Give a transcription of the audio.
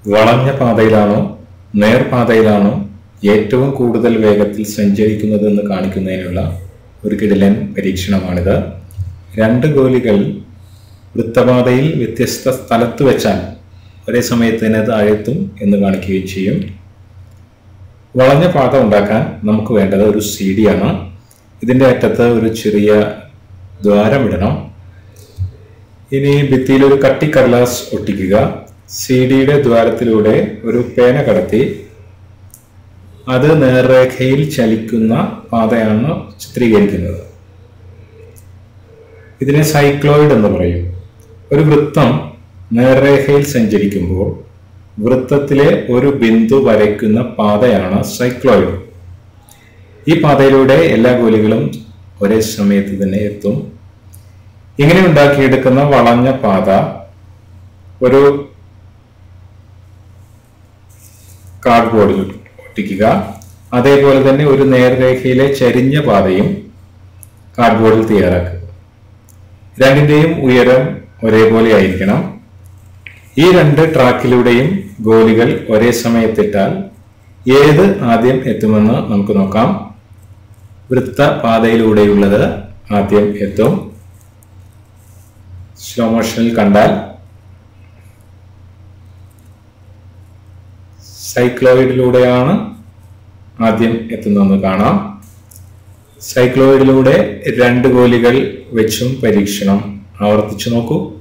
വളഞ്ഞ പാതയിലാണോ നേർപാതയിലാണോ ഏറ്റവും കൂടുതൽ വേഗത്തിൽ സഞ്ചരിക്കുന്നതെന്ന് കാണിക്കുന്നതിനുള്ള ഒരു കിടിലൻ പരീക്ഷണമാണിത് രണ്ട് ഗോലികൾ വൃത്തപാതയിൽ വ്യത്യസ്ത സ്ഥലത്ത് വെച്ചാൽ ഒരേ സമയത്ത് തന്നെ അത് അഴത്തും എന്ന് കാണിക്കുകയും ചെയ്യും വളഞ്ഞ പാത ഉണ്ടാക്കാൻ നമുക്ക് വേണ്ടത് ഒരു സി ഡി ആണ് ഇതിൻ്റെ അറ്റത്ത് ഒരു ചെറിയ ദ്വാരം ഇടണം ഇനി ഭിത്തിയിൽ ഒരു കട്ടിക്കടലാസ് ഒട്ടിക്കുക സി ഡിയുടെ ദ്വാരത്തിലൂടെ ഒരു പേന കടത്തി അത് നേർരേഖയിൽ ചലിക്കുന്ന പാതയാണ് ചിത്രീകരിക്കുന്നത് ഇതിനെ സൈക്ലോയിഡ് എന്ന് പറയും ഒരു വൃത്തം നേർരേഖയിൽ സഞ്ചരിക്കുമ്പോൾ വൃത്തത്തിലെ ഒരു ബിന്ദു വരയ്ക്കുന്ന പാതയാണ് സൈക്ലോയിഡ് ഈ പാതയിലൂടെ എല്ലാ ഗോലികളും ഒരേ സമയത്ത് തന്നെ എത്തും ഇങ്ങനെ ഉണ്ടാക്കിയെടുക്കുന്ന വളഞ്ഞ പാത ഒരു കാർഡ്ബോർഡിൽ ഒട്ടിക്കുക അതേപോലെ തന്നെ ഒരു നേർരേഖയിലെ ചരിഞ്ഞ പാതയും കാർഡ്ബോർഡിൽ തയ്യാറാക്കുക രണ്ടിന്റെയും ഉയരം ഒരേപോലെ ആയിരിക്കണം ഈ രണ്ട് ട്രാക്കിലൂടെയും ഗോലികൾ ഒരേ സമയത്തിട്ടാൽ ഏത് ആദ്യം എത്തുമെന്ന് നമുക്ക് നോക്കാം വൃത്ത പാതയിലൂടെയുള്ളത് ആദ്യം എത്തും സ്ലോ മോഷനിൽ കണ്ടാൽ സൈക്ലോയിഡിലൂടെയാണ് ആദ്യം എത്തുന്നതെന്ന് കാണാം സൈക്ലോയിഡിലൂടെ രണ്ട് ഗോലികൾ വെച്ചും പരീക്ഷണം ആവർത്തിച്ചു നോക്കൂ